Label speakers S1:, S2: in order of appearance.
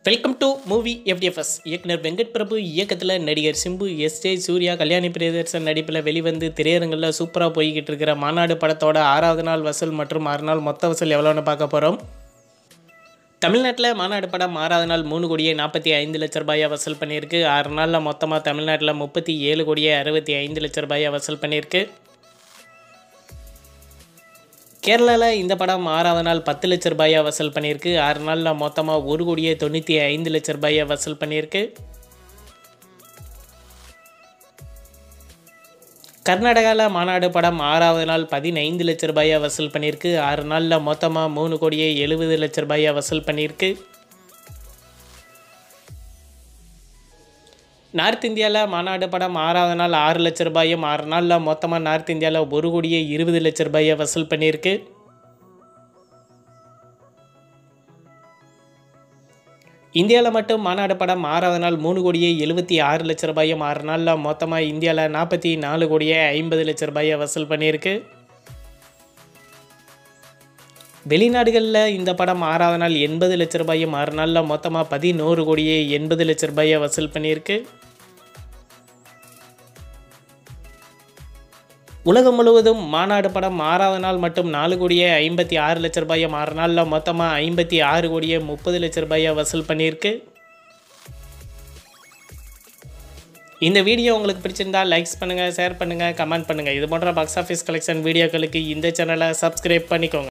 S1: welcome to movie FDFS இயக்குனர் வெங்கட் பிரபு இயக்கத்தில் நடிகர் சிம்பு எஸ் ஜே சூர்யா கல்யாணி பிரியதர்சன் நடிப்பில் வெளிவந்து திரையரங்கில் சூப்பராக போய்கிட்டு இருக்கிற மாநாடு படத்தோட ஆறாவது நாள் வசூல் மற்றும் ஆறு நாள் மொத்த வசூல் எவ்வளோன்னு பார்க்க போகிறோம் தமிழ்நாட்டில் மாநாடு படம் ஆறாவது நாள் மூணு கோடியே நாற்பத்தி ஐந்து லட்ச ரூபாயை வசூல் பண்ணியிருக்கு ஆறு நாளில் மொத்தமாக தமிழ்நாட்டில் முப்பத்தி ஏழு கோடியே அறுபத்தி ஐந்து லட்ச ரூபாயை வசூல் பண்ணியிருக்கு கேரளாவில் இந்த படம் ஆறாவது நாள் பத்து லட்ச ரூபாயை வசூல் பண்ணியிருக்கு ஆறு நாளில் மொத்தமாக ஒரு கோடியே தொண்ணூற்றி ஐந்து லட்ச ரூபாயை வசூல் பண்ணியிருக்கு கர்நாடகாவில் மாநாடு படம் ஆறாவது நாள் பதினைந்து லட்ச ரூபாயை வசூல் பண்ணியிருக்கு ஆறு நாளில் மொத்தமாக மூணு கோடியே எழுபது லட்ச ரூபாயை வசூல் பண்ணியிருக்கு நார்த் இந்தியாவில் மாநாடு படம் ஆறாவது நாள் ஆறு லட்ச ரூபாயும் ஆறு நாளில் மொத்தமாக நார்த் இந்தியாவில் ஒரு கோடியே இருபது லட்ச ரூபாயை வசூல் பண்ணியிருக்கு இந்தியாவில் மட்டும் மாநாடு படம் ஆறாவது நாள் மூணு கோடியே எழுபத்தி ஆறு லட்ச ரூபாயும் ஆறு நாளில் மொத்தமாக இந்தியாவில் நாற்பத்தி நாலு கோடியே ஐம்பது லட்ச ரூபாயை வசூல் பண்ணியிருக்கு வெளிநாடுகளில் இந்த படம் ஆறாவது நாள் எண்பது லட்ச ரூபாயும் ஆறு நாளில் மொத்தமாக பதினோரு கோடியே எண்பது லட்ச ரூபாயை வசூல் பண்ணியிருக்கு உலகம் முழுவதும் மாநாடு படம் ஆறாவது நாள் மட்டும் நாலு கோடியே ஐம்பத்தி ஆறு லட்ச ரூபாயும் ஆறு நாளில் மொத்தமாக ஐம்பத்தி ஆறு கோடியே முப்பது லட்ச ரூபாயை வசூல் பண்ணியிருக்கு இந்த வீடியோ உங்களுக்கு பிடிச்சிருந்தா லைக்ஸ் பண்ணுங்கள் ஷேர் பண்ணுங்கள் கமெண்ட் பண்ணுங்கள் இது போன்ற பாக்ஸ் ஆஃபீஸ் கலெக்ஷன் வீடியோக்களுக்கு இந்த சேனலை சப்ஸ்கிரைப் பண்ணிக்கோங்க